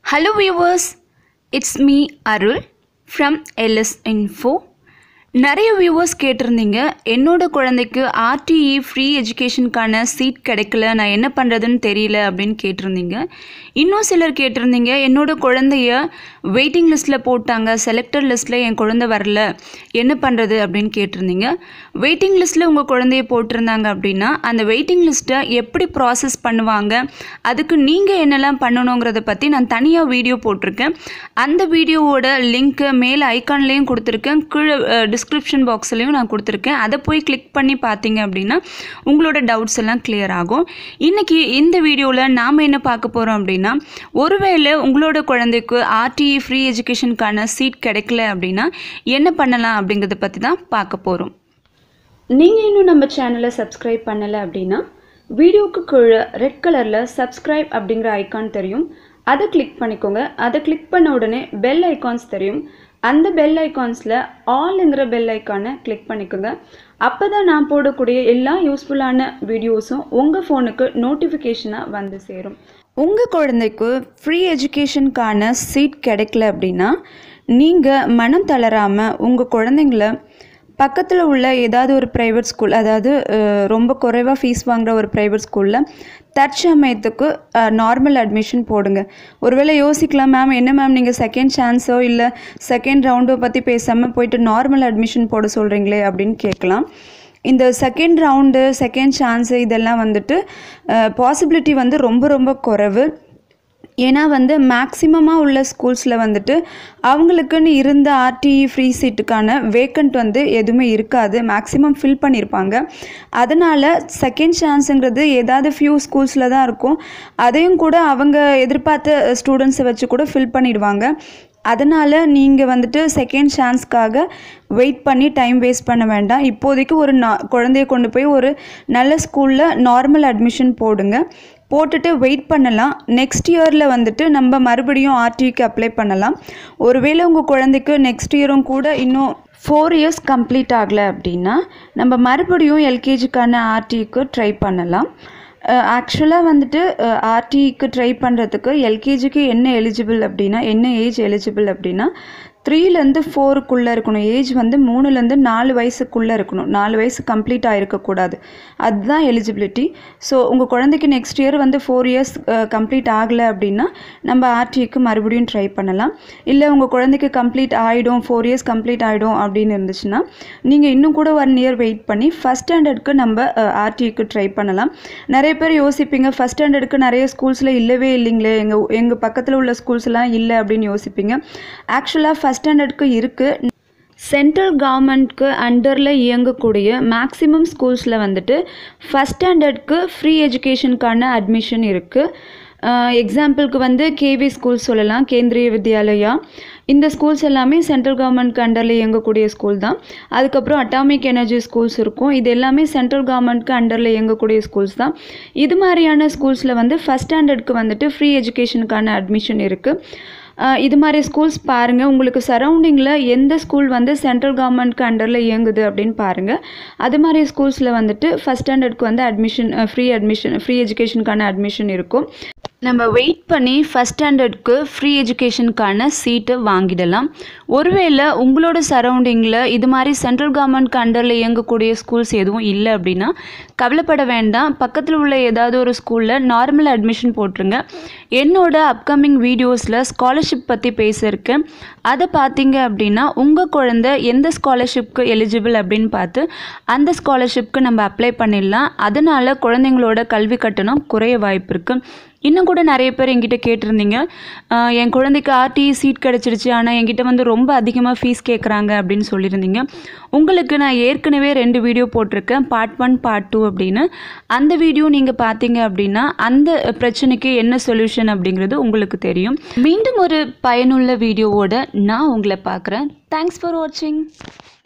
Hello viewers, it's me Arul from LS Info. நிறைய viewers கேட்டிருந்தீங்க என்னோட குழந்தைக்கு ஆர்டிஇ ஃப்ரீ எஜுகேஷனுக்கான சீட் கிடைக்கல நான் என்ன பண்ணுறதுன்னு தெரியல அப்படின்னு கேட்டிருந்தீங்க இன்னும் சிலர் கேட்டிருந்தீங்க என்னோட குழந்தைய வெயிட்டிங் லிஸ்ட்டில் போட்டாங்க செலக்டட் லிஸ்ட்டில் என் குழந்தை வரல என்ன பண்ணுறது அப்படின்னு கேட்டிருந்தீங்க வெயிட்டிங் லிஸ்ட்டில் உங்கள் குழந்தைய போட்டிருந்தாங்க அப்படின்னா அந்த வெயிட்டிங் லிஸ்ட்டை எப்படி ப்ராசஸ் பண்ணுவாங்க அதுக்கு நீங்கள் என்னெல்லாம் பண்ணணுங்கிறத பற்றி நான் தனியாக வீடியோ போட்டிருக்கேன் அந்த வீடியோவோட லிங்க்கு மேலே ஐக்கான்லேயும் கொடுத்துருக்கேன் கீழே டிஸ்கிரிப்ஷன் பாக்ஸ்லேயும் நான் கொடுத்துருக்கேன் அதை போய் கிளிக் பண்ணி பார்த்தீங்க அப்படின்னா உங்களோட டவுட்ஸ் எல்லாம் clear ஆகும் இன்றைக்கி இந்த வீடியோவில் நாம் என்ன பார்க்க போகிறோம் அப்படின்னா ஒருவேளை உங்களோட குழந்தைக்கு ஆர்டிஇ ஃப்ரீ எஜுகேஷனுக்கான சீட் கிடைக்கல அப்படின்னா என்ன பண்ணலாம் அப்படிங்கிறத பற்றி தான் பார்க்க போகிறோம் நீங்கள் இன்னும் நம்ம சேனலை சப்ஸ்கிரைப் பண்ணலை அப்படின்னா வீடியோக்கு கீழே ரெட் கலரில் சப்ஸ்கிரைப் அப்படிங்கிற ஐக்கான் தெரியும் அதை கிளிக் பண்ணிக்கோங்க அதை கிளிக் பண்ண உடனே பெல் ஐகான்ஸ் தெரியும் அந்த பெல் ஐகான்ஸில் ஆல்ங்கிற பெல் ஐக்கானை கிளிக் பண்ணிக்கோங்க அப்போ தான் நான் போடக்கூடிய எல்லா யூஸ்ஃபுல்லான வீடியோஸும் உங்கள் ஃபோனுக்கு நோட்டிஃபிகேஷனாக வந்து சேரும் உங்கள் குழந்தைக்கு ஃப்ரீ எஜுகேஷனுக்கான சீட் கிடைக்கல அப்படின்னா நீங்கள் மனம் தளராமல் உங்கள் குழந்தைங்கள பக்கத்தில் உள்ள ஏதாவது ஒரு ப்ரைவேட் ஸ்கூல் அதாவது அஹ், ரொம்ப குறைவாக ஃபீஸ் வாங்குற ஒரு ப்ரைவேட் ஸ்கூலில் தற்சமயத்துக்கு நார்மல் அட்மிஷன் போடுங்க ஒருவேளை யோசிக்கலாம் மேம் என்ன மேம் நீங்கள் செகண்ட் சான்ஸோ இல்லை செகண்ட் ரவுண்டோ பற்றி பேசாமல் போயிட்டு நார்மல் அட்மிஷன் போட சொல்கிறீங்களே அப்படின்னு கேட்கலாம் இந்த செகண்ட் ரவுண்டு செகண்ட் சான்ஸு இதெல்லாம் வந்துட்டு பாசிபிலிட்டி வந்து ரொம்ப ரொம்ப குறைவு ஏன்னா வந்து மேக்ஸிமமாக உள்ள ஸ்கூல்ஸில் வந்துட்டு அவங்களுக்குன்னு இருந்த ஆர்டிஇ ஃப்ரீ சீட்டுக்கான வேக்கண்ட் வந்து எதுவுமே இருக்காது மேக்ஸிமம் ஃபில் பண்ணியிருப்பாங்க அதனால் செகண்ட் சான்ஸுங்கிறது ஏதாவது ஃபியூ ஸ்கூல்ஸில் தான் இருக்கும் அதையும் கூட அவங்க எதிர்பார்த்த ஸ்டூடெண்ட்ஸை வச்சு கூட ஃபில் பண்ணிடுவாங்க அதனால் நீங்கள் வந்துட்டு செகண்ட் சான்ஸ்க்காக வெயிட் பண்ணி டைம் வேஸ்ட் பண்ண வேண்டாம் இப்போதைக்கு ஒரு நா குழந்தைய கொண்டு போய் ஒரு நல்ல ஸ்கூலில் நார்மல் அட்மிஷன் போடுங்க போட்டுட்டு வெயிட் பண்ணலாம் நெக்ஸ்ட் இயரில் வந்துட்டு நம்ம மறுபடியும் ஆர்டிக்கு அப்ளை பண்ணலாம் ஒருவேளை உங்கள் குழந்தைக்கு நெக்ஸ்ட் இயரும் கூட இன்னும் ஃபோர் இயர்ஸ் கம்ப்ளீட் ஆகலை அப்படின்னா நம்ம மறுபடியும் எல்கேஜிக்கான ஆர்டிக்கு ட்ரை பண்ணலாம் ஆக்சுவலாக வந்துட்டு ஆர்டிக்கு ட்ரை பண்ணுறதுக்கு எல்கேஜிக்கு என்ன எலிஜிபிள் அப்படின்னா என்ன ஏஜ் எலிஜிபிள் அப்படின்னா த்ரீலேருந்து ஃபோருக்குள்ளே இருக்கணும் ஏஜ் வந்து மூணுலேருந்து நாலு வயசுக்குள்ளே இருக்கணும் நாலு வயசு கம்ப்ளீட் ஆகிருக்கக்கூடாது அதுதான் எலிஜிபிலிட்டி ஸோ உங்கள் குழந்தைக்கு நெக்ஸ்ட் இயர் வந்து ஃபோர் இயர்ஸ் கம்ப்ளீட் ஆகலை அப்படின்னா நம்ம ஆர்டிக்கு மறுபடியும் ட்ரை பண்ணலாம் இல்லை உங்கள் குழந்தைக்கு கம்ப்ளீட் ஆகிடும் ஃபோர் இயர்ஸ் கம்ப்ளீட் ஆகிடும் அப்படின்னு இருந்துச்சுன்னா நீங்கள் இன்னும் கூட ஒன் இயர் வெயிட் பண்ணி ஃபஸ்ட் ஸ்டாண்டர்டுக்கு நம்ம ஆர்டிக்கு ட்ரை பண்ணலாம் நிறைய பேர் யோசிப்பீங்க ஃபஸ்ட் ஸ்டாண்டர்டுக்கு நிறைய ஸ்கூல்ஸில் இல்லவே இல்லைங்களே எங்கள் எங்கள் பக்கத்தில் உள்ள ஸ்கூல்ஸ்லாம் இல்லை அப்படின்னு யோசிப்பீங்க ஆக்சுவலாக ஃபஸ்ட் ஸ்டாண்டர்டுக்கு இருக்குது சென்ட்ரல் கவர்மெண்ட்க்கு அண்டரில் இயங்கக்கூடிய மேக்ஸிமம் ஸ்கூல்ஸில் வந்துட்டு ஃபஸ்ட் ஸ்டாண்டர்ட்க்கு ஃப்ரீ எஜுகேஷனுக்கான அட்மிஷன் இருக்குது எக்ஸாம்பிளுக்கு வந்து கேவி ஸ்கூல் சொல்லலாம் கேந்திரிய வித்யாலயா இந்த ஸ்கூல்ஸ் எல்லாமே சென்ட்ரல் கவர்மெண்ட்க்கு அண்டரில் இயங்கக்கூடிய ஸ்கூல் தான் அதுக்கப்புறம் அட்டாமிக் எனர்ஜி ஸ்கூல்ஸ் இருக்கும் இது எல்லாமே சென்ட்ரல் கவர்மெண்ட்க்கு அண்டரில் இயங்கக்கூடிய ஸ்கூல்ஸ் தான் இது மாதிரியான ஸ்கூல்ஸில் வந்து ஃபஸ்ட் ஸ்டாண்டர்ட்க்கு வந்துட்டு ஃப்ரீ எஜுகேஷனுக்கான அட்மிஷன் இருக்குது ஆஹ் இது மாதிரி ஸ்கூல்ஸ் பாருங்கள் உங்களுக்கு சரௌண்டிங்கில் எந்த ஸ்கூல் வந்து சென்ட்ரல் கவர்மெண்ட்க்கு அண்டரில் இயங்குது அப்படின்னு பாருங்கள் அது மாதிரி ஸ்கூல்ஸில் வந்துட்டு ஃபஸ்ட் ஸ்டாண்டர்ட்க்கு வந்து அட்மிஷன் ஃப்ரீ அட்மிஷன் ஃப்ரீ எஜுகேஷனுக்கான அட்மிஷன் இருக்கும் நம்ம வெயிட் பண்ணி ஃபஸ்ட் ஸ்டாண்டர்ட்க்கு ஃப்ரீ எஜுகேஷனுக்கான சீட்டு வாங்கிடலாம் ஒருவேளை உங்களோட சரௌண்டிங்கில் இது மாதிரி சென்ட்ரல் கவர்மெண்ட்க்கு அண்டரில் இயங்கக்கூடிய ஸ்கூல்ஸ் எதுவும் இல்லை அப்படின்னா கவலைப்பட வேண்டாம் பக்கத்தில் உள்ள ஏதாவது ஒரு ஸ்கூலில் நார்மல் அட்மிஷன் போட்டுருங்க என்னோட அப்கமிங் வீடியோஸில் ஸ்காலர்ஷிப் பற்றி பேசியிருக்கேன் அதை பார்த்தீங்க அப்படின்னா உங்கள் குழந்தை எந்த ஸ்காலர்ஷிப்க்கு எலிஜிபிள் அப்படின்னு பார்த்து அந்த ஸ்காலர்ஷிப்க்கு நம்ம அப்ளை பண்ணிடலாம் அதனால் குழந்தைங்களோட கல்வி கட்டணம் குறைய வாய்ப்பு இருக்குது இன்னும் கூட நிறைய பேர் என்கிட்ட கேட்டிருந்தீங்க ஆஹ் என் குழந்தைக்கு ஆர்டிஇ சீட் கிடச்சிருச்சு ஆனால் என்கிட்ட வந்து ரொம்ப அதிகமாக ஃபீஸ் கேட்குறாங்க அப்படின்னு சொல்லியிருந்தீங்க உங்களுக்கு நான் ஏற்கனவே ரெண்டு வீடியோ போட்டிருக்கேன் பார்ட் ஒன் பார்ட் டூ அப்படின்னு அந்த வீடியோ நீங்கள் பார்த்தீங்க அப்படின்னா அந்த பிரச்சனைக்கு என்ன சொல்யூஷன் அப்படிங்கிறது உங்களுக்கு தெரியும் மீண்டும் ஒரு பயனுள்ள வீடியோவோட நான் உங்களை பார்க்குறேன் தேங்க்ஸ் ஃபார் வாட்சிங்